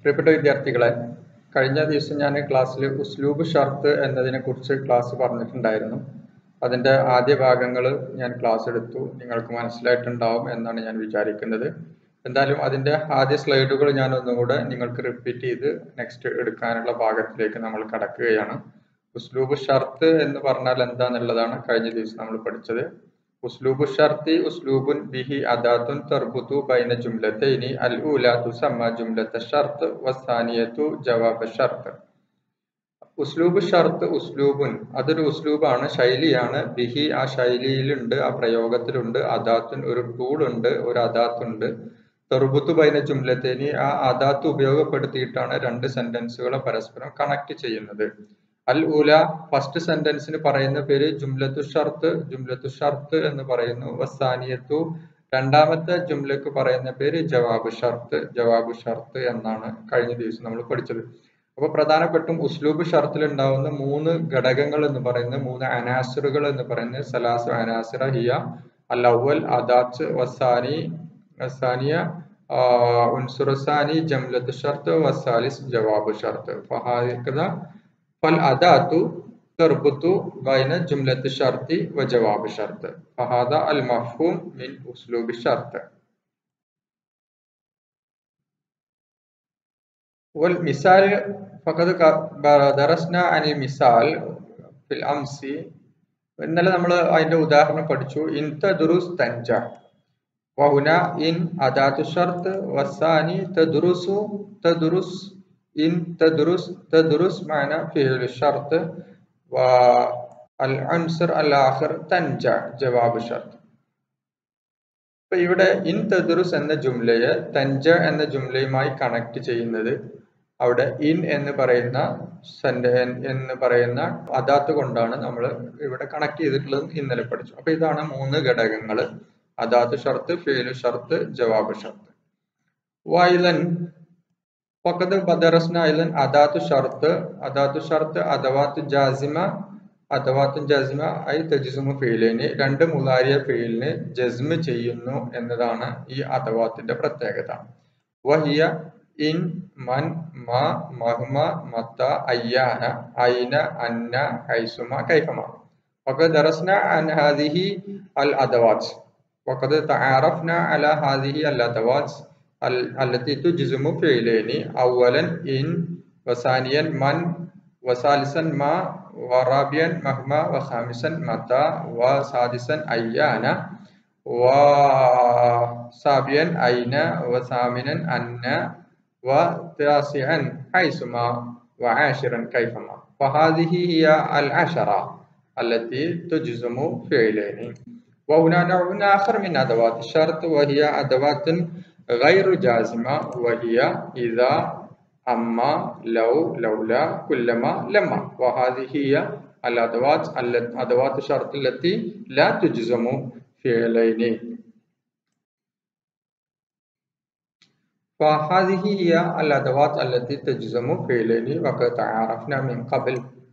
പ്രിയപ്പെട്ട വിദ്യാർത്ഥികളെ കഴിഞ്ഞ ദിവസം ഞാൻ ക്ലാസ്സിൽ ഉസ്ലൂബ് ഷർത്ത് എന്നതിനെ കുറിച്ച് ക്ലാസ് പറഞ്ഞിട്ടുണ്ടായിരുന്നു അതിൻ്റെ ആദ്യ ഭാഗങ്ങൾ ഞാൻ ക്ലാസ് എടുത്തു നിങ്ങൾക്ക് മനസ്സിലായിട്ടുണ്ടാവും എന്നാണ് ഞാൻ വിചാരിക്കുന്നത് എന്തായാലും അതിൻ്റെ ആദ്യ സ്ലൈഡുകൾ ഞാൻ ഒന്നുകൂടെ നിങ്ങൾക്ക് റിപ്പീറ്റ് ചെയ്ത് നെക്സ്റ്റ് എടുക്കാനുള്ള ഭാഗത്തിലേക്ക് നമ്മൾ കടക്കുകയാണ് ഉസ്ലൂബ് ഷർത്ത് എന്ന് പറഞ്ഞാൽ എന്താണെന്നുള്ളതാണ് കഴിഞ്ഞ ദിവസം നമ്മൾ പഠിച്ചത് ഉസ്ലൂബു ഷർത്തി ഉസ്ലൂബുൻ ബിഹി അദാത്തുൻ തർബുതു ബൈന ജുംലത്തൈനി അൽ ഊല തുസമ്മ ജുംലത്ത ഷർത്ത് വസാനിയത്തു ജവാബ് ഷർത്ത് ഉസ്ലൂബ് ഷർത്ത് ഉസ്ലൂബുൻ അതൊരു ഉസ്ലൂബാണ് ശൈലിയാണ് ബിഹി ആ ശൈലിയിലുണ്ട് ആ പ്രയോഗത്തിലുണ്ട് അദാത്തുൻ ഒരു ടൂൾ ഉണ്ട് ഒരു അദാത്തുണ്ട് തെറുബുത്തു ബൈന ജുംലത്തേനി ആ അദാത്ത് ഉപയോഗപ്പെടുത്തിയിട്ടാണ് രണ്ട് സെന്റൻസുകളെ പരസ്പരം കണക്ട് ചെയ്യുന്നത് അൽ ഊല ഫസ്റ്റ് സെന്റൻസിന് പറയുന്ന പേര് ജുംലത്തു ഷർത്ത് ജുംലത്തു ഷർത്ത് എന്ന് പറയുന്നു വസാനിയത്തു രണ്ടാമത്തെ ജുംലക്ക് പറയുന്ന പേര് ജവാബ് ഷർത്ത് ജവാബ് ഷർത്ത് എന്നാണ് കഴിഞ്ഞ ദിവസം നമ്മൾ പഠിച്ചത് അപ്പൊ പ്രധാനപ്പെട്ടും ഉസ്ലൂബ് ഷർത്തിൽ ഉണ്ടാവുന്ന മൂന്ന് ഘടകങ്ങൾ എന്ന് പറയുന്നത് മൂന്ന് അനാസിറുകൾ എന്ന് പറയുന്നത് സലാസു അനാസിറ ഹിയ അൽ അവൽ അദാത്ത് വസാനി വസാനിയ ഉൻസുറസാനി ജംലത്ത് ഷർത്ത് വസാലിസ് ജവാബ് ഷർത്ത് ഫഹാദിക്കത فالأداة تربط بين جملة الشرط وجواب الشرط فهذا المفهوم من أسلوب الشرط والمثال فقد درسنا عن المثال في الأمس ഇന്നലെ നമ്മൾ അതിന്റെ ഉദാഹരണം പഠിച്ചു ഇൻ തദുറുസ് തഞ്ച വഹുന ഇൻ അദാത്തു ഷർത്ത് വസാനി തദുറുസു തദുറുസ് إن تدرس تدرس معنى فعل الشرط والعنصر الآخر تنجع جواب الشرط ഇപ്പൊ ഇവിടെ ഇൻ തദുറുസ് എന്ന ജുംലയെ തഞ്ച എന്ന ജുംലയുമായി കണക്ട് ചെയ്യുന്നത് അവിടെ ഇൻ എന്ന് പറയുന്ന എന്ന് പറയുന്ന അദാത്ത് കൊണ്ടാണ് നമ്മൾ ഇവിടെ കണക്ട് ചെയ്തിട്ടുള്ളത് ഇന്നലെ പഠിച്ചു അപ്പൊ ഇതാണ് മൂന്ന് ഘടകങ്ങൾ അദാത്ത് ഷർത്ത് ഫേലു ഷർത്ത് ജവാബ് ഷർത്ത് വൈലൻ فقد درسنا ايضا اداه شرط اداه شرط ادوات جازمه അദവാത്ത് ജസ്മ ഐ തജിസുമു ഫീലിന് രണ്ട് മുലാരിയ ഫീലിന് ജസ്മ ചെയ്യുന്നു എന്നതാണ് ഈ അദവാത്തിന്റെ പ്രത്യേകത വഹിയ ഇൻ മൻ മ മഹ്മ മത്ത അയ്യാന ഐന അന്ന ഹൈസുമ കൈഫമ وقد درسنا عن هذه الأدوات وقد تعارفنا على هذه الأدوات التي تجزم فعلين أولا إن وثانيا من وثالثا ما ورابعا مهما وخامسا متى وسادسا أيان وسابعا أين وثامنا أن وتاسعا حيثما وعاشرا كيفما فهذه هي العشرة التي تجزم فعلين وهنا نوع آخر من أدوات الشرط وهي أدوات غير جازمة وهي إذا أما لو لولا كلما لما وهذه هي الأدوات أدوات الشرط التي لا تجزم فعلين فهذه هي الأدوات التي تجزم فعلين وقد تعارفنا من قبل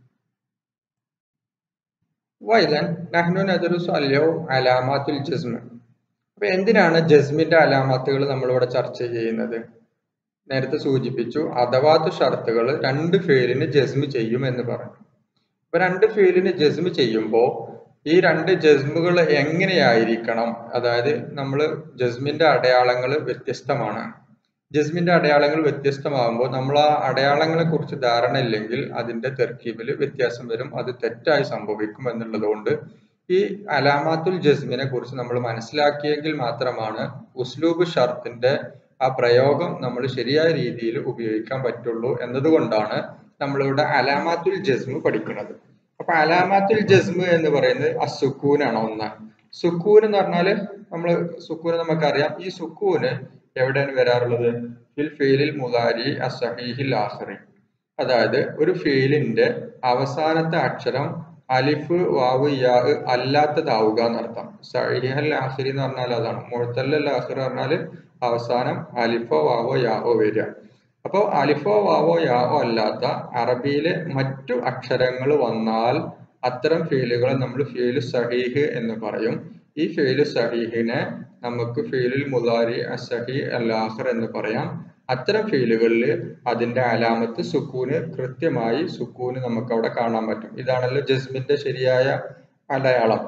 وإذا نحن ندرس اليوم علامات الجزم അപ്പൊ എന്തിനാണ് ജസ്മിന്റെ അലാമത്തുകൾ നമ്മളിവിടെ ചർച്ച ചെയ്യുന്നത് നേരത്തെ സൂചിപ്പിച്ചു അഥവാത്ത ഷർത്തുകൾ രണ്ട് ഫെയിലിന് ജസ്മ് ചെയ്യും എന്ന് പറഞ്ഞു അപ്പൊ രണ്ട് ഫെയിലിന് ജസ്മ് ചെയ്യുമ്പോൾ ഈ രണ്ട് ജസ്മുകൾ എങ്ങനെയായിരിക്കണം അതായത് നമ്മൾ ജസ്മിന്റെ അടയാളങ്ങൾ വ്യത്യസ്തമാണ് ജസ്മിന്റെ അടയാളങ്ങൾ വ്യത്യസ്തമാകുമ്പോൾ നമ്മൾ ആ അടയാളങ്ങളെ കുറിച്ച് ധാരണ ഇല്ലെങ്കിൽ അതിന്റെ തെർക്കീബിൽ വ്യത്യാസം വരും അത് തെറ്റായി സംഭവിക്കും എന്നുള്ളത് കൊണ്ട് ഈ അലാമാത്തുൽ ജസ്മിനെ കുറിച്ച് നമ്മൾ മനസ്സിലാക്കിയെങ്കിൽ മാത്രമാണ് ഉസ്ലൂബ് ഷർത്തിന്റെ ആ പ്രയോഗം നമ്മൾ ശരിയായ രീതിയിൽ ഉപയോഗിക്കാൻ പറ്റുള്ളൂ എന്നതുകൊണ്ടാണ് നമ്മളിവിടെ അലാമാത്തുൽ ജസ്മ് പഠിക്കുന്നത് അപ്പൊ അലാമാത്തുൽ ജസ്മ് എന്ന് പറയുന്നത് അസുക്കൂനാണ് ഒന്ന് സുക്കൂൻ എന്ന് പറഞ്ഞാല് നമ്മൾ സുക്കൂന് നമുക്കറിയാം ഈ സുക്കൂന് എവിടെയാണ് വരാറുള്ളത് ഫിൽ ഫെയിലിൽ മുതാരി അസഹീഹിൽ ആഹറി അതായത് ഒരു ഫെയിലിന്റെ അവസാനത്തെ അക്ഷരം അലിഫ് വാവ് യാ അല്ലാത്തതാവുക എന്നർത്ഥം സഹിഹൽ ആഖിരി എന്ന് പറഞ്ഞാൽ അതാണ് മുഴത്തല്ല ആഖിർ പറഞ്ഞാല് അവസാനം അലിഫോ വാവോ യാവോ വരിക അപ്പോൾ അലിഫോ വാവോ യാവോ അല്ലാത്ത അറബിയിലെ മറ്റു അക്ഷരങ്ങൾ വന്നാൽ അത്തരം ഫീലുകൾ നമ്മൾ ഫീലു സഹീഹ് എന്ന് പറയും ഈ ഫീലു സഹീഹിനെ നമുക്ക് ഫീലുൽ മുലാരി അസഹി അല്ലാഹർ എന്ന് പറയാം അത്തരം ഫീലുകളിൽ അതിന്റെ അലാമത്ത് സുക്കൂന് കൃത്യമായി സുക്കൂന് നമുക്ക് അവിടെ കാണാൻ പറ്റും ഇതാണല്ലോ ജസ്മിന്റെ ശരിയായ അടയാളം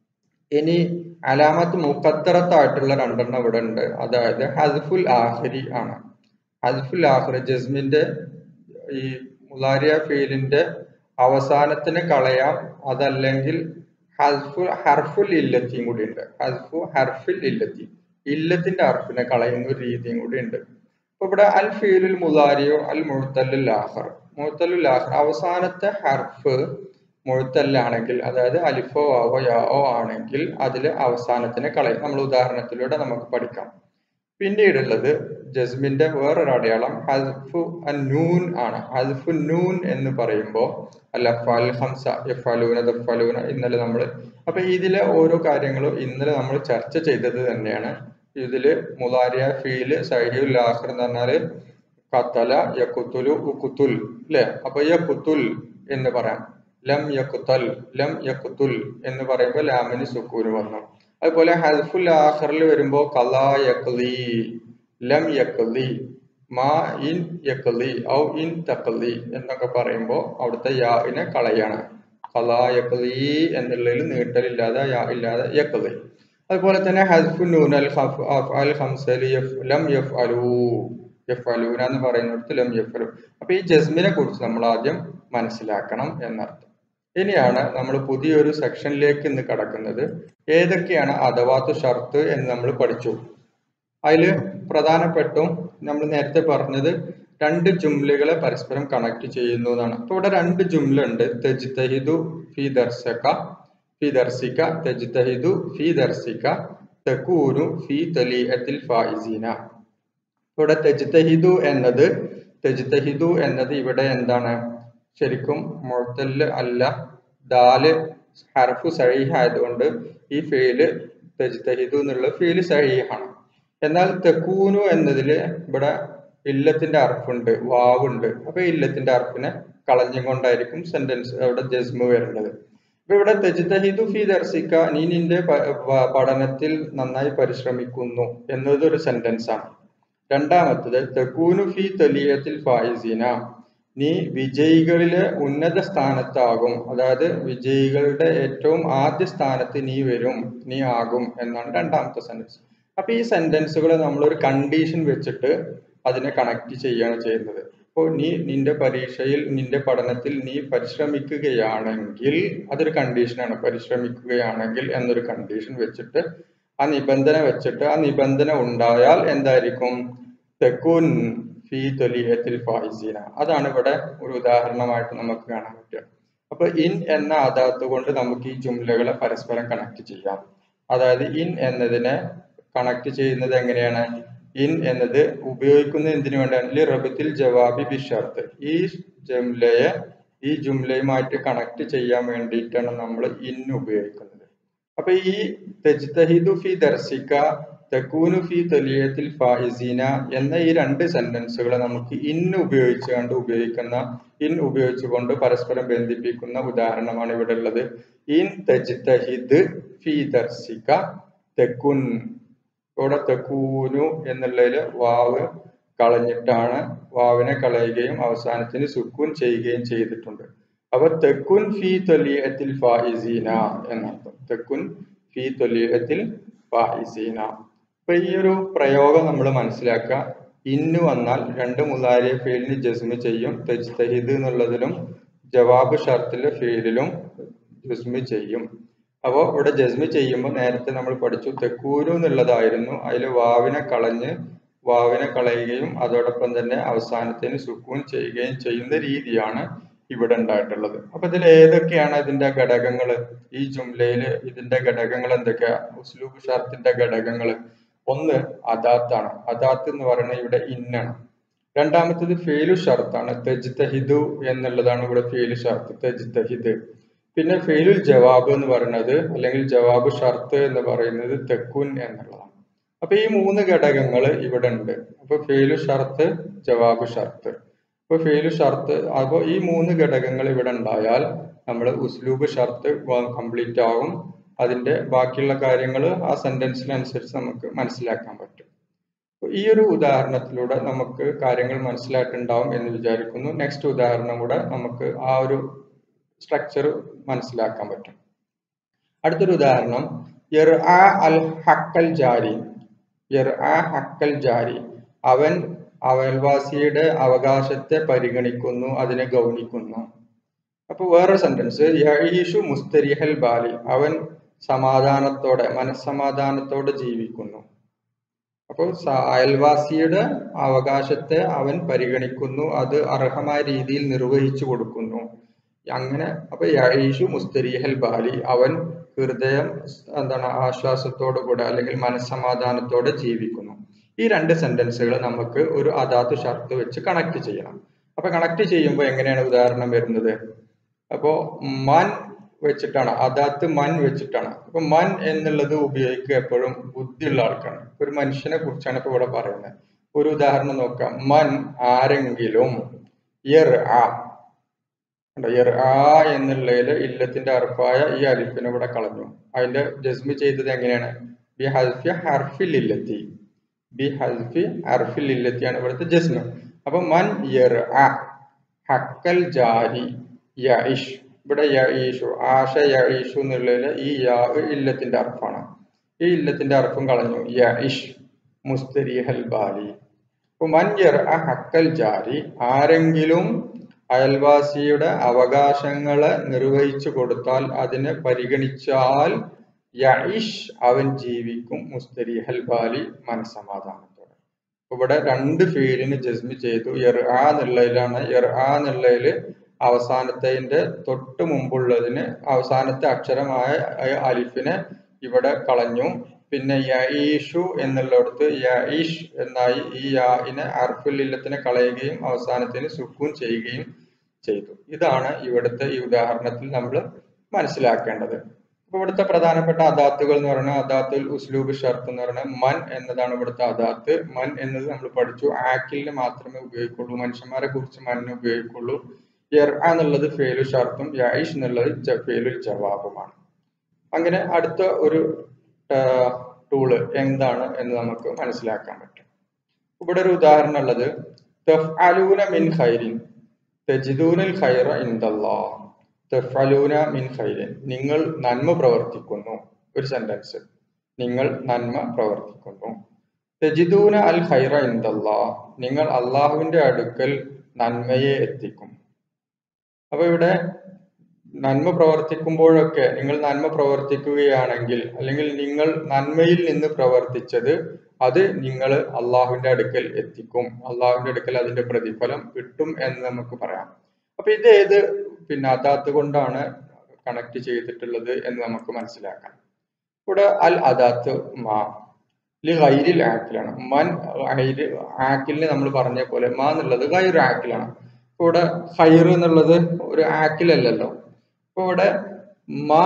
ഇനി അലാമത്ത് മുഖത്തറത്തായിട്ടുള്ള രണ്ടെണ്ണം ഇവിടെ ഉണ്ട് അതായത് ഹസ്ഫുൽ ആഹരി ആണ് ഹസ്ഫുൽ ആഹ്റി ജസ്മിന്റെ ഈ മുലാരിയ ഫീലിന്റെ അവസാനത്തിന് കളയാം അതല്ലെങ്കിൽ ഹസ്ഫു ഹർഫുൽ ഇല്ലത്തിയും കൂടി ഉണ്ട് ഹസ്ഫു ഹർഫിൽ ഇല്ലത്തി ഇല്ലത്തിന്റെ ഹർഫിനെ കളയുന്ന ഒരു രീതിയും കൂടി ഉണ്ട് അപ്പൊ ഇവിടെ അൽ ഫീലുൽ മുലാരിയോ അൽ മുഴത്തല്ലുൽ ആഹർ മുഴത്തല്ലുൽ ആഹർ അവസാനത്തെ ഹർഫ് മുഴുത്തല്ലാണെങ്കിൽ അതായത് അലിഫോ ആവോ യാവോ ആണെങ്കിൽ അതിൽ അവസാനത്തിന് കളയും നമ്മൾ ഉദാഹരണത്തിലൂടെ നമുക്ക് പഠിക്കാം പിന്നീടുള്ളത് ജസ്മിന്റെ വേറൊരു അടയാളം ഹസ്ഫു നൂൻ ആണ് ഹസ്ഫു നൂൻ എന്ന് പറയുമ്പോൾ അല്ല ഫൽ ഹംസ എഫലൂന ദഫലൂന ഇന്നലെ നമ്മൾ അപ്പൊ ഇതിലെ ഓരോ കാര്യങ്ങളും ഇന്നലെ നമ്മൾ ചർച്ച ചെയ്തത് തന്നെയാണ് ഇതില് മുലാരിയ ഫീല് സൈഡിയുൽ ആഖർ എന്ന് പറഞ്ഞാല് കത്തല യക്കുത്തുലു ഉക്കുത്തുൽ അല്ലെ അപ്പൊ യക്കുത്തുൽ എന്ന് പറയാം ലം യക്കുത്തൽ ലം യക്കുത്തുൽ എന്ന് പറയുമ്പോൾ ലാമിന് സുക്കൂന് വന്നു അതുപോലെ ഹൽഫുൽ ആഖറിൽ വരുമ്പോൾ കലാ യക്ലി ലം യക്ലി മാ ഇൻ യക്ലി ഔ ഇൻ തക്ലി എന്നൊക്കെ പറയുമ്പോൾ അവിടുത്തെ യാഇനെ കളയാണ് കലാ യക്ലി എന്നുള്ളതിൽ നീട്ടലില്ലാതെ യാ ഇല്ലാതെ യക്ലി അതുപോലെ തന്നെ ഹസ്ഫു നൂൻ അൽ ഖഫ് അൽ ഹംസലി ലം യഫ് അലൂ യഫ് അലൂന എന്ന് പറയുന്നിടത്ത് ലം യഫ് അലു അപ്പൊ ഈ ജസ്മിനെ കുറിച്ച് നമ്മൾ ആദ്യം മനസ്സിലാക്കണം എന്നർത്ഥം ഇനിയാണ് നമ്മൾ പുതിയൊരു സെക്ഷനിലേക്ക് ഇന്ന് കടക്കുന്നത് ഏതൊക്കെയാണ് അഥവാത്ത് ഷർത്ത് എന്ന് നമ്മൾ പഠിച്ചു അതിൽ പ്രധാനപ്പെട്ടും നമ്മൾ നേരത്തെ പറഞ്ഞത് രണ്ട് ജുംലകളെ പരസ്പരം കണക്ട് ചെയ്യുന്നു എന്നാണ് അപ്പൊ ഇവിടെ രണ്ട് ജുംല ഉണ്ട് തെജിത്തഹിദു ഫി ദർശക ഫി ദർശിക തെജിത്തഹിദു ഫി ദർശിക തെക്കൂനു ഫി തലീഅത്തിൽ ഫായിസീന ഇവിടെ തെജിത്തഹിദു എന്നത് തെജിത്തഹിദു എന്നത് ഇവിടെ എന്താണ് ശരിക്കും മുഴത്തല് അല്ല ദാല് ഹർഫു സഹീഹ് ആയതുകൊണ്ട് ഈ ഫെയില് തെജിത്തഹിദു എന്നുള്ള ഫെയില് സഹീഹാണ് എന്നാൽ തെക്കൂനു എന്നതിൽ ഇവിടെ ഇല്ലത്തിന്റെ അർഫുണ്ട് വാവുണ്ട് അപ്പൊ ഇല്ലത്തിന്റെ അർഫിനെ കളഞ്ഞുകൊണ്ടായിരിക്കും സെന്റൻസ് അവിടെ ജസ്മു വരേണ്ടത് അപ്പൊ ഇവിടെ തെജിത്തഹിദു ഫി ദർശിക്ക നീ നിന്റെ പഠനത്തിൽ നന്നായി പരിശ്രമിക്കുന്നു എന്നതൊരു സെന്റൻസ് ആണ് രണ്ടാമത്തത് തെക്കൂനു ഫി തലിയത്തിൽ ഫായിസീന നീ വിജയികളിലെ ഉന്നത സ്ഥാനത്താകും അതായത് വിജയികളുടെ ഏറ്റവും ആദ്യ സ്ഥാനത്ത് നീ വരും നീ ആകും എന്നാണ് രണ്ടാമത്തെ സെന്റൻസ് അപ്പൊ ഈ സെന്റൻസുകൾ നമ്മൾ ഒരു കണ്ടീഷൻ വെച്ചിട്ട് അതിനെ കണക്ട് ചെയ്യുകയാണ് ചെയ്യുന്നത് അപ്പോൾ നീ നിന്റെ പരീക്ഷയിൽ നിന്റെ പഠനത്തിൽ നീ പരിശ്രമിക്കുകയാണെങ്കിൽ അതൊരു കണ്ടീഷനാണ് പരിശ്രമിക്കുകയാണെങ്കിൽ എന്നൊരു കണ്ടീഷൻ വെച്ചിട്ട് ആ നിബന്ധന വെച്ചിട്ട് ആ നിബന്ധന ഉണ്ടായാൽ എന്തായിരിക്കും തെക്കൂൻ ഫി തൊലിയത്തിൽ ഫായിസീന അതാണ് ഇവിടെ ഒരു ഉദാഹരണമായിട്ട് നമുക്ക് കാണാൻ പറ്റുക അപ്പൊ ഇൻ എന്ന അദാത്ത് കൊണ്ട് നമുക്ക് ഈ ജുംലകളെ പരസ്പരം കണക്ട് ചെയ്യാം അതായത് ഇൻ എന്നതിനെ കണക്ട് ചെയ്യുന്നത് എങ്ങനെയാണ് ഇൻ എന്നത് ഉപയോഗിക്കുന്നത് എന്തിനു വേണ്ടിയാണ് റബത്തിൽ ജവാബി ബിഷർത്ത് ഈ ജുംലയെ ഈ ജുംലയുമായിട്ട് കണക്ട് ചെയ്യാൻ വേണ്ടിയിട്ടാണ് നമ്മൾ ഇൻ ഉപയോഗിക്കുന്നത് അപ്പൊ ഈ തെജ്തഹിദു ഫി ദർശിക്ക തെക്കൂനു ഫി തലിയത്തിൽ ഫായിസീന എന്ന ഈ രണ്ട് സെന്റൻസുകൾ നമുക്ക് ഇൻ ഉപയോഗിച്ചുകൊണ്ട് ഉപയോഗിക്കുന്ന ഇൻ ഉപയോഗിച്ചുകൊണ്ട് പരസ്പരം ബന്ധിപ്പിക്കുന്ന ഉദാഹരണമാണ് ഇവിടെ ഉള്ളത് ഇൻ തെജ്തഹിദ് ഫി ദർശിക്ക തെക്കുൻ ഇവിടെ തെക്കൂനു എന്നുള്ളതിൽ വാവ് കളഞ്ഞിട്ടാണ് വാവിനെ കളയുകയും അവസാനത്തിന് സുക്കൂൻ ചെയ്യുകയും ചെയ്തിട്ടുണ്ട് അപ്പൊ തെക്കുൻ ഫി തൊലിയത്തിൽ ഫായിസീന എന്നർത്ഥം തെക്കുൻ ഫി തൊലിയത്തിൽ ഫായിസീന അപ്പൊ ഈ ഒരു പ്രയോഗം നമ്മൾ മനസ്സിലാക്കുക ഇന്നു വന്നാൽ രണ്ട് മുതാരിയ ഫീലിന് ജസ്മ് ചെയ്യും തെജ്തഹിദ് എന്നുള്ളതിലും ജവാബ് ഷർത്തിലെ ഫീലിലും ജസ്മ് ചെയ്യും അപ്പോൾ ഇവിടെ ജസ്മി ചെയ്യുമ്പോൾ നേരത്തെ നമ്മൾ പഠിച്ചു തെക്കൂരു എന്നുള്ളതായിരുന്നു അതിൽ വാവിനെ കളഞ്ഞ് വാവിനെ കളയുകയും അതോടൊപ്പം തന്നെ അവസാനത്തിന് സുക്കൂൻ ചെയ്യുകയും ചെയ്യുന്ന രീതിയാണ് ഇവിടെ ഉണ്ടായിട്ടുള്ളത് അപ്പൊ ഇതിൽ ഏതൊക്കെയാണ് ഇതിന്റെ ഘടകങ്ങൾ ഈ ജുംലയിൽ ഇതിന്റെ ഘടകങ്ങൾ എന്തൊക്കെയാ ഉസ്ലൂബ് ഷർത്തിന്റെ ഘടകങ്ങൾ ഒന്ന് അദാത്താണ് അദാത്ത് എന്ന് പറയുന്നത് ഇവിടെ ഇന്നാണ് രണ്ടാമത്തത് ഫേലു ഷർത്താണ് തെജ്തഹിദു എന്നുള്ളതാണ് ഇവിടെ ഫേലു ഷർത്ത് തെജ്തഹിദ് പിന്നെ ഫെയിലുൽ ജവാബ് എന്ന് പറയുന്നത് അല്ലെങ്കിൽ ജവാബ് ഷർത്ത് എന്ന് പറയുന്നത് തെക്കുൻ എന്നുള്ളതാണ് അപ്പൊ ഈ മൂന്ന് ഘടകങ്ങൾ ഇവിടെ ഉണ്ട് അപ്പൊ ഫെയിലു ഷർത്ത് ജവാബ് ഷർത്ത് അപ്പൊ ഫെയിലു ഷർത്ത് അപ്പോൾ ഈ മൂന്ന് ഘടകങ്ങൾ ഇവിടെ ഉണ്ടായാൽ നമ്മൾ ഉസ്ലൂബ് ഷർത്ത് കംപ്ലീറ്റ് ആകും അതിന്റെ ബാക്കിയുള്ള കാര്യങ്ങൾ ആ സെന്റൻസിനനുസരിച്ച് നമുക്ക് മനസ്സിലാക്കാൻ പറ്റും ഈ ഒരു ഉദാഹരണത്തിലൂടെ നമുക്ക് കാര്യങ്ങൾ മനസ്സിലായിട്ടുണ്ടാവും എന്ന് വിചാരിക്കുന്നു നെക്സ്റ്റ് ഉദാഹരണം കൂടെ നമുക്ക് ആ ഒരു സ്ട്രക്ചർ മനസ്സിലാക്കാൻ പറ്റും അടുത്തൊരു ഉദാഹരണം അൽ ഹക്കൽ ജാരി ഹക്കൽ ജാരി അവൻ അയൽവാസിയുടെ അവകാശത്തെ പരിഗണിക്കുന്നു അതിനെ ഗൗനിക്കുന്നു അപ്പൊ വേറൊരു സെന്റൻസ് യഈഷു മുസ്തരിഹൽ ബാലി അവൻ സമാധാനത്തോടെ മനസ്സമാധാനത്തോടെ ജീവിക്കുന്നു അപ്പോൾ അയൽവാസിയുടെ അവകാശത്തെ അവൻ പരിഗണിക്കുന്നു അത് അർഹമായ രീതിയിൽ നിർവഹിച്ചു കൊടുക്കുന്നു അങ്ങനെ അപ്പൊ യഈഷു മുസ്തരിഹൽ ബാലി അവൻ ഹൃദയം എന്താണ് ആശ്വാസത്തോടു കൂടെ അല്ലെങ്കിൽ മനസ്സമാധാനത്തോടെ ജീവിക്കുന്നു ഈ രണ്ട് സെന്റൻസുകൾ നമുക്ക് ഒരു അദാത്ത് ഷർത്ത് വെച്ച് കണക്ട് ചെയ്യണം അപ്പൊ കണക്ട് ചെയ്യുമ്പോൾ എങ്ങനെയാണ് ഉദാഹരണം വരുന്നത് അപ്പോ മൻ വെച്ചിട്ടാണ് അദാത്ത് മൻ വെച്ചിട്ടാണ് അപ്പൊ മൻ എന്നുള്ളത് ഉപയോഗിക്കുക എപ്പോഴും ബുദ്ധിയുള്ള ആൾക്കാണ് ഒരു മനുഷ്യനെ കുറിച്ചാണ് ഇപ്പൊ ഇവിടെ പറയുന്നത് ഒരു ഉദാഹരണം നോക്കാം മൻ ആരെങ്കിലും യർ ആ യർ ആ എന്നുള്ളതില് ഇല്ലത്തിന്റെ അർഫായ ഈ അലിഫിനെ ഇവിടെ കളഞ്ഞു അതിന്റെ ജസ്മി ചെയ്തത് എങ്ങനെയാണ് ബി ഹൽഫി ഹർഫിൽ ഇല്ലത്തി ബി ഹൽഫി ഹർഫിൽ ഇല്ലത്തിയാണ് ഇവിടുത്തെ ജസ്മ അപ്പൊ മൻ യർ ആ ഹക്കൽ ജാരി യഇഷ് ഇവിടെ യഈഷു ആഷ യഈഷു എന്നുള്ളതില് ഈ യാ ഇല്ലത്തിന്റെ അർഫാണ് ഈ ഇല്ലത്തിന്റെ അർഫം കളഞ്ഞു യഇഷ് മുസ്തരിഹൽ ബാലി അപ്പൊ മൻ യർ ആ ഹക്കൽ ജാരി ആരെങ്കിലും അയൽവാസിയുടെ അവകാശങ്ങളെ നിർവഹിച്ചു കൊടുത്താൽ അതിനെ പരിഗണിച്ചാൽ യഇഷ് അവൻ ജീവിക്കും മുസ്തരിഹൽ ബാലി മനസമാധാനത്തോടെ ഇവിടെ രണ്ട് ഫീലിന് ജസ്മി ചെയ്തു എർ ആ എന്നുള്ളതിലാണ് എർ ആ എന്നുള്ളതില് അവസാനത്തിന്റെ തൊട്ട് മുമ്പുള്ളതിന് അവസാനത്തെ അക്ഷരമായ അലിഫിനെ ഇവിടെ കളഞ്ഞു പിന്നെ യഈഷു എന്നുള്ളിടത്ത് യഈഷ് എന്നായി ഈ യാഇനെ അർഫുലില്ലത്തിനെ കളയുകയും അവസാനത്തിന് സുക്കൂൻ ചെയ്യുകയും ചെയ്തു ഇതാണ് ഇവിടുത്തെ ഈ ഉദാഹരണത്തിൽ നമ്മൾ മനസ്സിലാക്കേണ്ടത് അപ്പൊ ഇവിടുത്തെ പ്രധാനപ്പെട്ട അദാത്തുകൾ എന്ന് പറയുന്നത് അദാത്തുൽ ഉസ്ലൂബ് ഷർത്ത് എന്ന് പറയുന്നത് മൻ എന്നതാണ് ഇവിടുത്തെ അദാത്ത് മൻ എന്നത് നമ്മൾ പഠിച്ചു ആക്കിലിന് മാത്രമേ ഉപയോഗിക്കുള്ളൂ മനുഷ്യന്മാരെ കുറിച്ച് മന്നിന് ഉപയോഗിക്കുള്ളൂ യർ എന്നുള്ളത് ഫേലു ഷർത്തും യൈഷ് എന്നുള്ളത് ഫേലുൽ ജവാബുമാണ് അങ്ങനെ അടുത്ത ഒരു ടൂള് എന്താണ് എന്ന് നമുക്ക് മനസ്സിലാക്കാൻ പറ്റും ഇവിടെ ഒരു ഉദാഹരണം ഉള്ളത് തഫ്അലൂന മിൻ ഖൈരിൻ തജിദൂനൽ ഖൈറ ഇൻദല്ലാഹ് തഫ്അലൂന മിൻ ഖൈരിൻ നിങ്ങൾ നന്മ പ്രവർത്തിക്കുന്നു ഒരു സെന്റൻസ് നിങ്ങൾ നന്മ പ്രവർത്തിക്കുന്നു തജിദൂന അൽ ഖൈറ ഇൻദല്ലാഹ് നിങ്ങൾ അള്ളാഹുവിന്റെ അടുക്കൽ നന്മയെ എത്തിക്കും അപ്പൊ ഇവിടെ നന്മ പ്രവർത്തിക്കുമ്പോഴൊക്കെ നിങ്ങൾ നന്മ പ്രവർത്തിക്കുകയാണെങ്കിൽ അല്ലെങ്കിൽ നിങ്ങൾ നന്മയിൽ നിന്ന് പ്രവർത്തിച്ചത് അത് നിങ്ങൾ അള്ളാഹുവിന്റെ അടുക്കൽ എത്തിക്കും അള്ളാഹുവിന്റെ അടുക്കൽ അതിന്റെ പ്രതിഫലം കിട്ടും എന്ന് നമുക്ക് പറയാം അപ്പൊ ഇത് ഏത് പിന്നെ അദാത്ത് കൊണ്ടാണ് കണക്ട് ചെയ്തിട്ടുള്ളത് എന്ന് നമുക്ക് മനസ്സിലാക്കാം ഇവിടെ അൽ അദാത്ത് മാ ലി ഗൈരിൽ ആക്കിലാണ് മൻ ആക്കിലിന് നമ്മൾ പറഞ്ഞ പോലെ മാ എന്നുള്ളത് ഗൈർ ആക്കിലാണ് ഇവിടെ ഹൈർ എന്നുള്ളത് ഒരു ആക്കിലല്ലല്ലോ അപ്പൊ ഇവിടെ മാ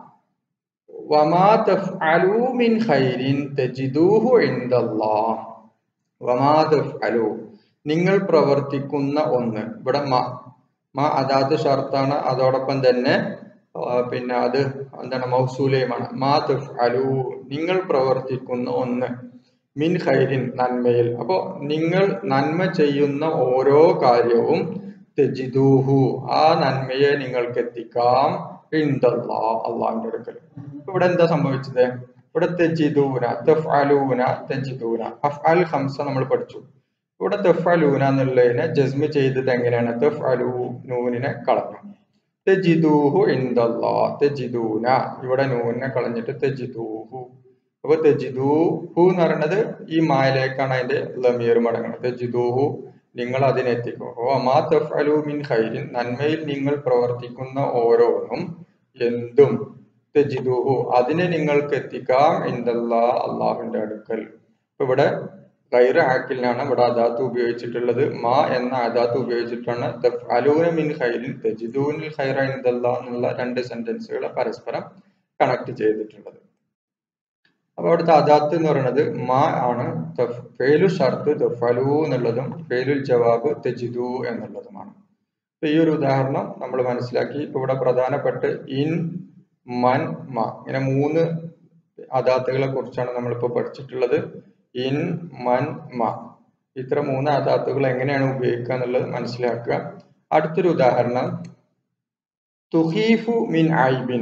വമാ തഫ്അലൂ മിൻ ഖൈരിൻ തജിദൂഹു ഇൻദല്ലാഹ് വമാ തഫ്അലൂ നിങ്ങൾ പ്രവർത്തിക്കുന്ന ഒന്ന് ഇവിടെ മാ മാ അതാത് ഷർത്താണ് അതോടൊപ്പം തന്നെ പിന്നെ അത് എന്താണ് മൗസൂലയുമാണ് മാ തഫ്അലൂ നിങ്ങൾ പ്രവർത്തിക്കുന്ന ഒന്ന് മിൻ ഖൈരിൻ നന്മയിൽ അപ്പോ നിങ്ങൾ നന്മ ചെയ്യുന്ന ഓരോ കാര്യവും തെജിദൂഹു ആ നന്മയെ നിങ്ങൾക്ക് എത്തിക്കാം ഇൻദല്ലാ അള്ളാഹിന്റെ അടുക്കൽ ഇവിടെ എന്താ സംഭവിച്ചത് ഇവിടെ തെജിദൂന തഫ്അലൂന തെജിദൂന അഫ്അൽ ഹംസ നമ്മൾ പഠിച്ചു ഇവിടെ തഫ്അലൂന എന്നുള്ളതിനെ ജസ്മി ചെയ്തത് എങ്ങനെയാണ് തഫ്അലൂ നൂനിനെ കളഞ്ഞു തെജിദൂഹു ഇൻദല്ലാ തെജിദൂന ഇവിടെ നൂനിനെ കളഞ്ഞിട്ട് തെജിദൂഹു അപ്പൊ തെജിദൂഹു എന്ന് പറയുന്നത് ഈ മായലേക്കാണ് അതിന്റെ ലമീർ മടങ്ങുന്നത് തെജിദൂഹു നിങ്ങൾ അതിനെത്തിക്കും ഓ അമാ തഫ്അലു മിൻ ഖൈരിൻ നന്മയിൽ നിങ്ങൾ പ്രവർത്തിക്കുന്ന ഓരോന്നും എന്തും തെജിദൂഹു അതിനെ നിങ്ങൾക്ക് എത്തിക്കാം ഇന്ദല്ലാ അള്ളാഹുവിന്റെ അടുക്കൽ ഇപ്പൊ ഇവിടെ ഗൈർ ആക്കിലാണ് ഇവിടെ അദാത്ത് ഉപയോഗിച്ചിട്ടുള്ളത് മാ എന്ന അദാത്ത് ഉപയോഗിച്ചിട്ടാണ് തഫ്അലൂന മിൻ ഖൈരിൻ തെജിദൂനിൽ ഖൈറ ഇന്ദല്ലാ എന്നുള്ള രണ്ട് സെന്റൻസുകൾ പരസ്പരം കണക്ട് ചെയ്തിട്ടുള്ളത് അപ്പൊ അവിടുത്തെ അദാത്ത് എന്ന് പറയുന്നത് മാ ആണ് ഫേലു ഷർത്ത് തഫലു എന്നുള്ളതും ഫേലുൽ ജവാബ് തെജിദു എന്നുള്ളതുമാണ് അപ്പൊ ഈ ഒരു ഉദാഹരണം നമ്മൾ മനസ്സിലാക്കി ഇപ്പൊ ഇവിടെ പ്രധാനപ്പെട്ട് ഇൻ മൻ മ ഇങ്ങനെ മൂന്ന് അദാത്തുകളെ കുറിച്ചാണ് നമ്മളിപ്പോ പഠിച്ചിട്ടുള്ളത് ഇൻ മൻ മ ഇത്ര മൂന്ന് അദാത്തുകൾ എങ്ങനെയാണ് ഉപയോഗിക്കുക എന്നുള്ളത് മനസ്സിലാക്കുക അടുത്തൊരു ഉദാഹരണം തുഹീഫു മിൻ ഐബിൻ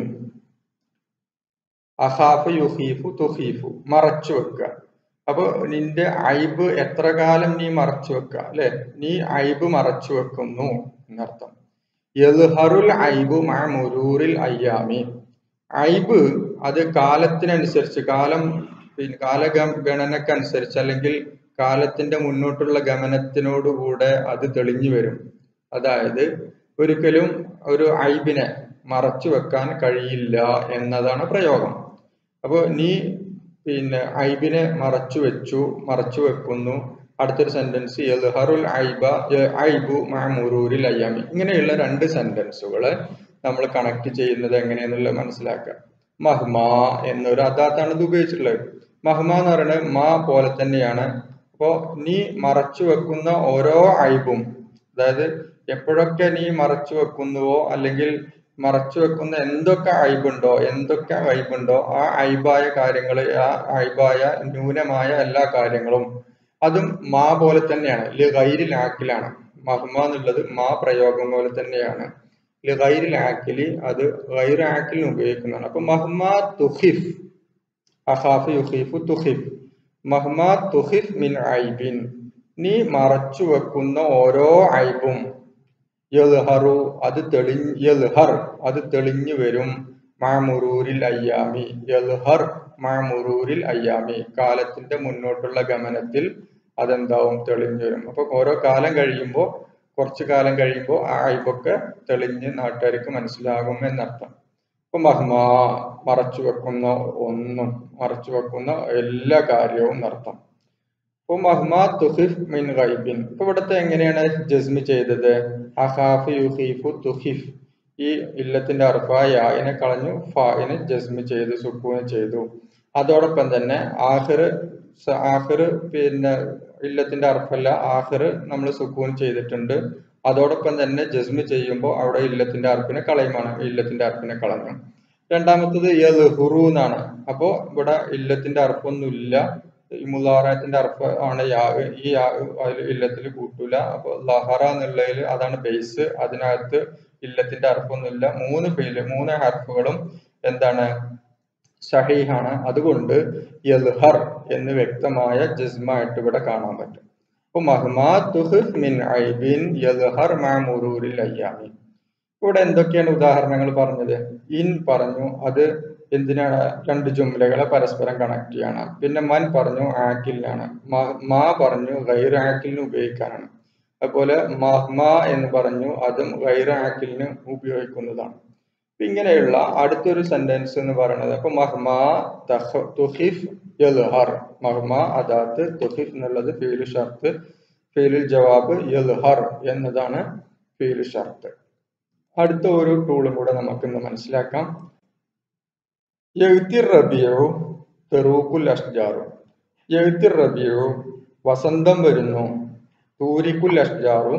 അഹാഫ് യുഹീഫു തുഹീഫു മറച്ചു വെക്കുക അപ്പൊ നിന്റെ ഐബ് എത്ര കാലം നീ മറച്ചു വെക്കുക അല്ലെ നീ ഐബ് മറച്ചു വെക്കുന്നു എന്നർത്ഥം യൽഹറുൽ ഐബു മഅ മുരൂറിൽ അയ്യാമി ഐബ് അത് കാലത്തിനനുസരിച്ച് കാലം പിന്നെ കാലഗണനക്കനുസരിച്ച് അല്ലെങ്കിൽ കാലത്തിന്റെ മുന്നോട്ടുള്ള ഗമനത്തിനോടുകൂടെ അത് തെളിഞ്ഞു വരും അതായത് ഒരിക്കലും ഒരു ഐബിനെ മറച്ചു വെക്കാൻ കഴിയില്ല എന്നതാണ് പ്രയോഗം അപ്പോൾ നീ പിന്നെ ഐബിനെ മറച്ചു വെച്ചു മറച്ചു വെക്കുന്നു അടുത്തൊരു സെന്റൻസ് യൽഹറുൽ ഐബ ഐബു മഅമുറൂരിൽ അയ്യാമി ഇങ്ങനെയുള്ള രണ്ട് സെന്റൻസുകൾ നമ്മൾ കണക്ട് ചെയ്യുന്നത് എങ്ങനെയെന്നുള്ളത് മനസ്സിലാക്കുക മഹ്മ എന്നൊരു അദാത്താണ് ഇത് ഉപയോഗിച്ചിട്ടുള്ളത് മഹ്മ എന്ന് പറയുന്നത് മാ പോലെ തന്നെയാണ് അപ്പോ നീ മറച്ചു വെക്കുന്ന ഓരോ ഐബും അതായത് എപ്പോഴൊക്കെ നീ മറച്ചു വെക്കുന്നുവോ അല്ലെങ്കിൽ മറച്ചു വെക്കുന്ന എന്തൊക്കെ ഐബുണ്ടോ എന്തൊക്കെ ഐബുണ്ടോ ആ ഐബായ കാര്യങ്ങൾ ആ ഐബായ ന്യൂനമായ എല്ലാ കാര്യങ്ങളും അതും മാ പോലെ തന്നെയാണ് ലിഗൈരിൽ ആക്കിലാണ് മഹ്മ എന്നുള്ളത് മാ പ്രയോഗം പോലെ തന്നെയാണ് ലിഗൈരിൽ ആക്കിലി അത് ഗൈർ ആക്കിലിന് ഉപയോഗിക്കുന്നതാണ് അപ്പൊ മഹ്മ തുഹിഫ് അഹാഫ് യുഹീഫു തുഹിഫ് മഹ്മ തുഹിഫ് മിൻ ഐബിൻ നീ മറച്ചു വെക്കുന്ന ഓരോ ഐബും യൽഹറു അത് തെളിഞ്ഞ് യൽഹർ അത് തെളിഞ്ഞു വരും മാമുറൂരിൽ അയ്യാമി യൽഹർ മാമുറൂരിൽ അയ്യാമി കാലത്തിന്റെ മുന്നോട്ടുള്ള ഗമനത്തിൽ അതെന്താവും തെളിഞ്ഞു വരും അപ്പൊ ഓരോ കാലം കഴിയുമ്പോൾ കുറച്ചു കാലം കഴിയുമ്പോൾ ആ അയബൊക്കെ തെളിഞ്ഞ് നാട്ടുകാർക്ക് മനസ്സിലാകും എന്നർത്ഥം ഇപ്പൊ മഹ്മ മറച്ചു വെക്കുന്ന ഒന്നും മറച്ചു വെക്കുന്ന എല്ലാ കാര്യവും എന്നർത്ഥം ഇപ്പൊ മഹ്മ തുഹിഫ് മിൻ ഗൈബിൻ ഇപ്പൊ ഇവിടുത്തെ എങ്ങനെയാണ് ജസ്മി ചെയ്തത് അഹാഫ് യുഹീഫു തുഹിഫ് ഈ ഇല്ലത്തിന്റെ അർഫായ യായിനെ കളഞ്ഞു ഫായിനെ ജസ്മി ചെയ്തു സുക്കൂനെ ചെയ്തു അതോടൊപ്പം തന്നെ ആഹിറ് ആഹിറ് പിന്നെ ഇല്ലത്തിന്റെ അർഫല്ല ആഹിറ് നമ്മൾ സുക്കൂൻ ചെയ്തിട്ടുണ്ട് അതോടൊപ്പം തന്നെ ജസ്മി ചെയ്യുമ്പോൾ അവിടെ ഇല്ലത്തിന്റെ അർപ്പിനെ കളയുമാണ് ഇല്ലത്തിന്റെ അർപ്പിനെ കളഞ്ഞു രണ്ടാമത്തത് യൽഹുറു എന്നാണ് അപ്പോ ഇവിടെ ഇല്ലത്തിന്റെ അർപ്പൊന്നുമില്ല ഈ മുലാറത്തിന്റെ അർഫ് ആണ് യാ ഈ യാ അതിൽ ഇല്ലത്തിൽ കൂട്ടൂല അപ്പൊ ലഹറ എന്നുള്ളതിൽ അതാണ് ബേസ് അതിനകത്ത് ഇല്ലത്തിന്റെ അർഫൊന്നുമില്ല മൂന്ന് പേര് മൂന്ന് ഹർഫുകളും എന്താണ് സഹീഹാണ് അതുകൊണ്ട് യൽഹർ എന്ന് വ്യക്തമായ ജസ്മായിട്ട് ഇവിടെ കാണാൻ പറ്റും അപ്പൊ മഹ്മാ തുഹിഫ് മിൻ ഐബിൻ യൽഹർ മാ മുറൂരിൽ അയ്യാമി ഇവിടെ എന്തൊക്കെയാണ് ഉദാഹരണങ്ങൾ പറഞ്ഞത് ഇൻ പറഞ്ഞു അത് എന്തിനാണ് രണ്ട് ജുംലകളെ പരസ്പരം കണക്ട് ചെയ്യാണ് പിന്നെ മൻ പറഞ്ഞു ആക്കിലിനാണ് മാ പറഞ്ഞു ഗൈർ ആക്കിലിന് ഉപയോഗിക്കാനാണ് അതുപോലെ മഹ്മ എന്ന് പറഞ്ഞു അതും ഗൈർ ആക്കിലിന് ഉപയോഗിക്കുന്നതാണ് ഇങ്ങനെയുള്ള അടുത്തൊരു സെന്റൻസ് എന്ന് പറയുന്നത് അപ്പൊ മഹ്മ തുഹിഫ് യൽഹർ മഹ്മ അദാത്ത് തുഹിഫ് എന്നുള്ളത് ഫീലു ഷർത്ത് ഫീലുൽ ജവാബ് യൽഹർ എന്നതാണ് ഫീലു ഷർത്ത് അടുത്ത ഒരു ടൂളും കൂടെ നമുക്കിന്ന് മനസ്സിലാക്കാം എഴുത്തിർ റബിയു തെറൂക്കുൽ അഷ്ജാറു എഴുത്തിർ റബിയു വസന്തം വരുന്നു തൂരിക്കുൽ അഷ്ജാറു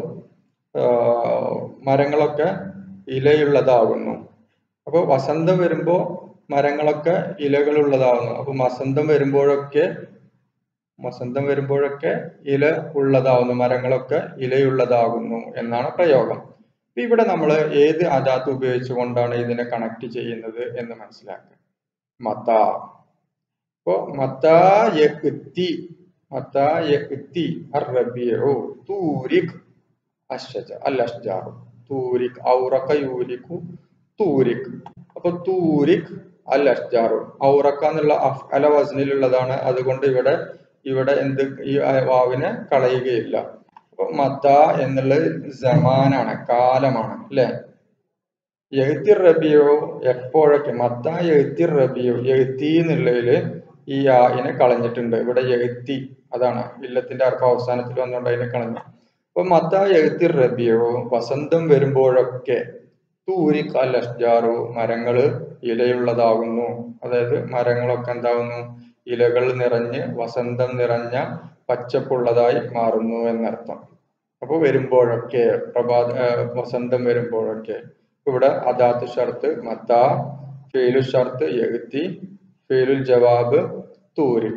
മരങ്ങളൊക്കെ ഇലയുള്ളതാകുന്നു അപ്പോൾ വസന്തം വരുമ്പോൾ മരങ്ങളൊക്കെ ഇലകളുള്ളതാകുന്നു അപ്പൊ വസന്തം വരുമ്പോഴൊക്കെ വസന്തം വരുമ്പോഴൊക്കെ ഇല ഉള്ളതാകുന്നു മരങ്ങളൊക്കെ ഇലയുള്ളതാകുന്നു എന്നാണ് പ്രയോഗം അപ്പൊ ഇവിടെ നമ്മൾ ഏത് അജാത്ത് ഉപയോഗിച്ചുകൊണ്ടാണ് ഇതിനെ കണക്ട് ചെയ്യുന്നത് എന്ന് മനസ്സിലാക്കുക മത്ത അപ്പോ മത്ത യക്തി മത്ത യക്തി അർറബിയു തൂരിക് അശ്ശജ അൽ അഷ്ജാറു തൂരിക് ഔറക്ക യൂരിക്കു തൂരിക് അപ്പൊ തൂരിക് അൽ അഷ്ജാറു ഔറക്ക എന്നുള്ള അഫ് അല വസ്നിലുള്ളതാണ് അതുകൊണ്ട് ഇവിടെ ഇവിടെ എന്ത് ഈ വാവിനെ കളയുകയില്ല അപ്പൊ മത്ത എന്നുള്ളത് ജമാനാണ് കാലമാണ് അല്ലെ എഴുത്തിർ റബിയോ എപ്പോഴൊക്കെ മത്ത എഴുത്തിർ റബിയോ എഴുത്തി എന്നുള്ളതില് ഈ ആയിനെ കളഞ്ഞിട്ടുണ്ട് ഇവിടെ എഴുത്തി അതാണ് ഇല്ലത്തിന്റെ അർത്ഥം അവസാനത്തിൽ വന്നുകൊണ്ട് അതിനെ കളഞ്ഞു അപ്പൊ മത്ത എഴുത്തിർ റബിയോ വസന്തം വരുമ്പോഴൊക്കെ തൂരി അഷ്ജാറു മരങ്ങള് ഇലയുള്ളതാകുന്നു അതായത് മരങ്ങളൊക്കെ എന്താകുന്നു ഇലകൾ നിറഞ്ഞ് വസന്തം നിറഞ്ഞ പച്ചപ്പുള്ളതായി മാറുന്നു എന്നർത്ഥം അപ്പൊ വരുമ്പോഴൊക്കെ പ്രഭാത വസന്തം വരുമ്പോഴൊക്കെ ഇവിടെ അദാത്ത് ഷർത്ത് മത്ത ഫേലു ഷർത്ത് എഴുത്തി ഫേലുൽ ജവാബ് തൂരി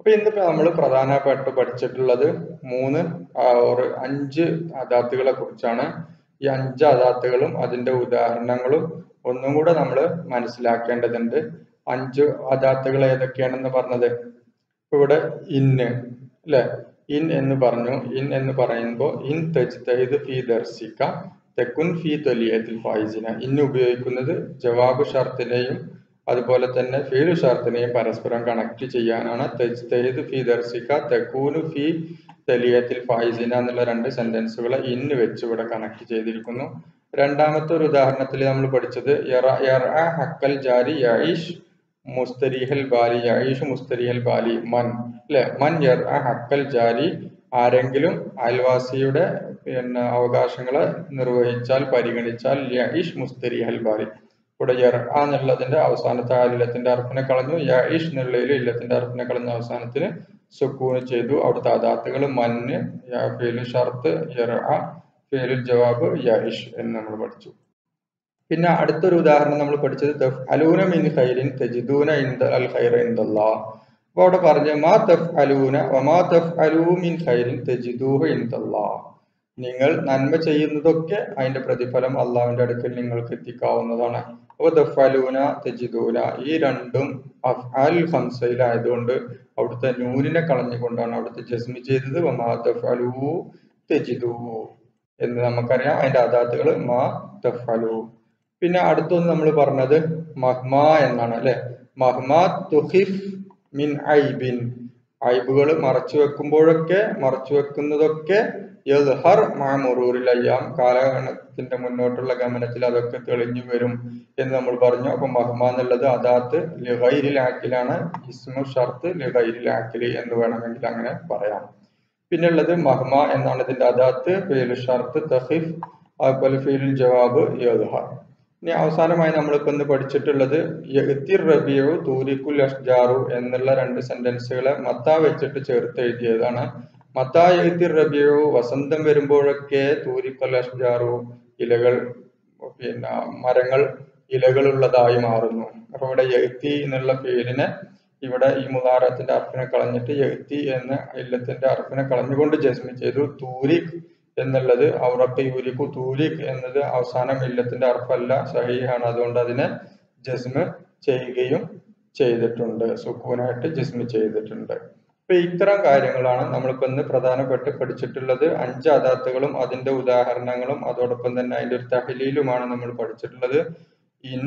അപ്പൊ ഇന്നിപ്പോ നമ്മൾ പ്രധാനപ്പെട്ട് പഠിച്ചിട്ടുള്ളത് മൂന്ന് ആ, ഒരു അഞ്ച് അദാത്തുകളെ കുറിച്ചാണ് ഈ അഞ്ച് അദാത്തുകളും അതിന്റെ ഉദാഹരണങ്ങളും ഒന്നും കൂടെ നമ്മൾ മനസ്സിലാക്കേണ്ടതുണ്ട് അഞ്ച് അദാത്തുകൾ ഏതൊക്കെയാണെന്ന് പറഞ്ഞത് ഇപ്പൊ ഇവിടെ ഇന്ന് അല്ലെ ഇൻ എന്ന് പറഞ്ഞു ഇൻ എന്ന് പറയുമ്പോൾ ഇൻ തജ്തഹിദ് ഫീ ദർസിക്ക തെക്കുൻ ഫീ തൊലിയത്തിൽ ഫായിസിന ഇന്ന് ഉപയോഗിക്കുന്നത് ജവാബ് ഷർത്തിനെയും അതുപോലെ തന്നെ ഫീൽ ഷർത്തിനെയും പരസ്പരം കണക്ട് ചെയ്യാനാണ് തജ്തഹിദ് ഫീ ദർസിക്ക തെക്കൂനു ഫീ തെലിയത്തിൽ ഫായിസിന എന്നുള്ള രണ്ട് സെന്റൻസുകളെ ഇന്ന് വെച്ച് ഇവിടെ കണക്ട് ചെയ്തിരിക്കുന്നു രണ്ടാമത്തെ ഒരു ഉദാഹരണത്തിൽ നമ്മൾ പഠിച്ചത് യറ യറ ഹക്കൽ ജാരി യഈഷ് മുസ്തരിഹൽ ബാലി യഈഷ് മുസ്തരിഹൽ ബാലി മൻ അല്ലെ മൻ യർ ഹക്കൽ ജാരി ആരെങ്കിലും അയൽവാസിയുടെ പിന്നെ അവകാശങ്ങളെ നിർവഹിച്ചാൽ പരിഗണിച്ചാൽ യഈഷ് മുസ്തരിഹൽ ബാലി ഇവിടെ യർ എന്നുള്ളതിന്റെ അവസാനത്തെ ആ ഇല്ലത്തിന്റെ അർപ്പനെ കളഞ്ഞു യഈഷ് എന്നുള്ളതിൽ ഇല്ലത്തിന്റെ അർപ്പനെ കളഞ്ഞ അവസാനത്തിന് സുക്കൂന് ചെയ്തു അവിടുത്തെ അദാത്തുകൾ മന്ന് ഫേലു ഷർത്ത് യർ ഫേലുൽ ജവാബ് യഈഷ് എന്ന് നമ്മൾ പഠിച്ചു പിന്നെ അടുത്തൊരു ഉദാഹരണം നമ്മൾ പഠിച്ചത് തഫ് അലൂന മിൻ ഖൈരിൻ തജിദൂന ഇന്ദ അൽ ഖൈറ ഇന്ദല്ലാ അപ്പൊ അവിടെ പറഞ്ഞ മാ തഫ് അലൂന വമാ തഫ് അലൂ മിൻ ഖൈരിൻ തജിദൂഹ ഇന്ദല്ലാ നിങ്ങൾ നന്മ ചെയ്യുന്നതൊക്കെ അതിന്റെ പ്രതിഫലം അള്ളാഹുവിന്റെ അടുക്കൽ നിങ്ങൾക്ക് എത്തിക്കാവുന്നതാണ് അപ്പൊ ദഫലൂന തെജിദൂന ഈ രണ്ടും അഫ്ആൽ ഹംസയിലായതുകൊണ്ട് അവിടുത്തെ നൂനിനെ കളഞ്ഞുകൊണ്ടാണ് അവിടുത്തെ ജസ്മി ചെയ്തത് വമാ ദഫലൂ തെജിദൂ എന്ന് നമുക്കറിയാം അതിന്റെ അദാത്തുകൾ മാ തഫലു പിന്നെ അടുത്തൊന്ന് നമ്മൾ പറഞ്ഞത് മഹ്മ എന്നാണ് അല്ലെ മഹ്മ തുഹിഫ് മിൻ ഐബിൻ ഐബുകൾ മറച്ചു വെക്കുമ്പോഴൊക്കെ മറച്ചു വെക്കുന്നതൊക്കെ യദ്ഹർ മാമുറൂരിൽ അയ്യാം കാലഗണത്തിന്റെ മുന്നോട്ടുള്ള ഗമനത്തിൽ അതൊക്കെ തെളിഞ്ഞു വരും എന്ന് നമ്മൾ പറഞ്ഞു അപ്പൊ മഹ്മ എന്നുള്ളത് അദാത്ത് ലിഗൈരിൽ ആക്കിലാണ് ഇസ്മു ഷർത്ത് ലിഗൈരിൽ ആക്കില് എന്ന് വേണമെങ്കിൽ അങ്ങനെ പറയാം പിന്നെ ഉള്ളത് മഹ്മ എന്നാണ് ഇതിന്റെ അദാത്ത് ഫീലു ഷർത്ത് തഹിഫ് അതുപോലെ ഫീലുൽ ജവാബ് യദ്ഹർ ഇനി അവസാനമായി നമ്മളിപ്പോ ഇന്ന് പഠിച്ചിട്ടുള്ളത് യഗ്തിർ റബിയു തൂരിക്കുൽ അഷ്ജാറു എന്നുള്ള രണ്ട് സെന്റൻസുകളെ മത്ത വെച്ചിട്ട് ചേർത്ത് എഴുതിയതാണ് മത്ത യഗ്തിർ റബിയു വസന്തം വരുമ്പോഴൊക്കെ തൂരിക്കുൽ അഷ്ജാറു ഇലകൾ പിന്നെ മരങ്ങൾ ഇലകളുള്ളതായി മാറുന്നു അപ്പൊ ഇവിടെ യഗ്തി എന്നുള്ള പേരിനെ ഇവിടെ ഈ മുതാരത്തിന്റെ അർഫിനെ കളഞ്ഞിട്ട് യഗ്തി എന്ന ഇല്ലത്തിന്റെ അർഫിനെ കളഞ്ഞുകൊണ്ട് ജസ്മി ചെയ്തു തൂരിഖ് എന്നുള്ളത് ഔറക്ക് യൂരിക്കു തൂരിഖ് എന്നത് അവസാനം ഇല്ലത്തിന്റെ അർഫല്ല സഹീഹാണ് അതുകൊണ്ട് അതിനെ ജസ്മ് ചെയ്യുകയും ചെയ്തിട്ടുണ്ട് സുക്കൂനായിട്ട് ജസ്മ് ചെയ്തിട്ടുണ്ട് അപ്പൊ ഇത്തരം കാര്യങ്ങളാണ് നമ്മളിപ്പോ ഇന്ന് പ്രധാനപ്പെട്ട് പഠിച്ചിട്ടുള്ളത് അഞ്ച് അദാത്തുകളും അതിന്റെ ഉദാഹരണങ്ങളും അതോടൊപ്പം തന്നെ അതിന്റെ ഒരു തഹലീലുമാണ് നമ്മൾ പഠിച്ചിട്ടുള്ളത് ഇൻ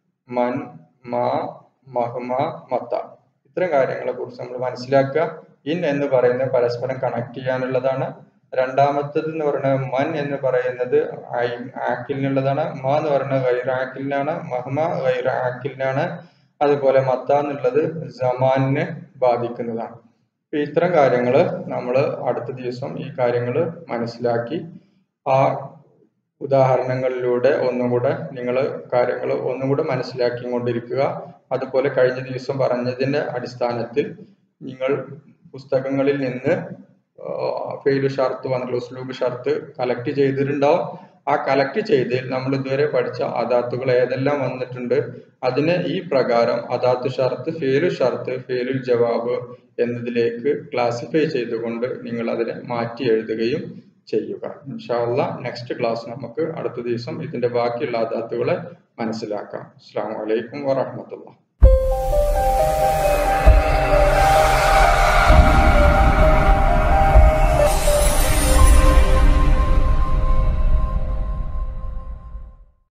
മൻ മാ മഹ്മ മത്ത ഇത്തരം കാര്യങ്ങളെ കുറിച്ച് നമ്മൾ മനസ്സിലാക്കുക ഇൻ എന്ന് പറയുന്നത് പരസ്പരം കണക്ട് ചെയ്യാനുള്ളതാണ് രണ്ടാമത്തത് എന്ന് പറയുന്നത് മൻ എന്ന് പറയുന്നത് ആക്കിലിനുള്ളതാണ് മ എന്ന് പറയുന്നത് ഗൈർ ആക്കിലിനാണ് മഹ്മ ഗൈർ ആക്കിലിനാണ് അതുപോലെ മത്ത എന്നുള്ളത് ജമാനിനെ ബാധിക്കുന്നതാണ് അപ്പൊ ഇത്തരം കാര്യങ്ങൾ നമ്മൾ അടുത്ത ദിവസം ഈ കാര്യങ്ങൾ മനസ്സിലാക്കി ആ ഉദാഹരണങ്ങളിലൂടെ ഒന്നും കൂടെ നിങ്ങൾ കാര്യങ്ങൾ ഒന്നും കൂടെ മനസ്സിലാക്കി കൊണ്ടിരിക്കുക അതുപോലെ കഴിഞ്ഞ ദിവസം പറഞ്ഞതിന്റെ അടിസ്ഥാനത്തിൽ നിങ്ങൾ പുസ്തകങ്ങളിൽ നിന്ന് ഫെയിലു ഷർത്ത് വന്നിട്ടുള്ള ഉസ്ലൂബ് ഷർത്ത് കളക്ട് ചെയ്തിട്ടുണ്ടാവും ആ കളക്ട് ചെയ്തതിൽ നമ്മൾ ഇതുവരെ പഠിച്ച അദാത്തുകൾ ഏതെല്ലാം വന്നിട്ടുണ്ട് അതിനെ ഈ പ്രകാരം അദാത്ത് ഷർത്ത് ഫേലു ഷർത്ത് ഫേലുൽ ജവാബ് എന്നതിലേക്ക് ക്ലാസിഫൈ ചെയ്തുകൊണ്ട് നിങ്ങൾ അതിനെ മാറ്റി എഴുതുകയും ചെയ്യുക ഇൻഷാല്ല നെക്സ്റ്റ് ക്ലാസ് നമുക്ക് അടുത്ത ദിവസം ഇതിന്റെ ബാക്കിയുള്ള അദാത്തുകളെ മനസ്സിലാക്കാം അസ്സാം വലൈക്കും വാഹമത്തുള്ള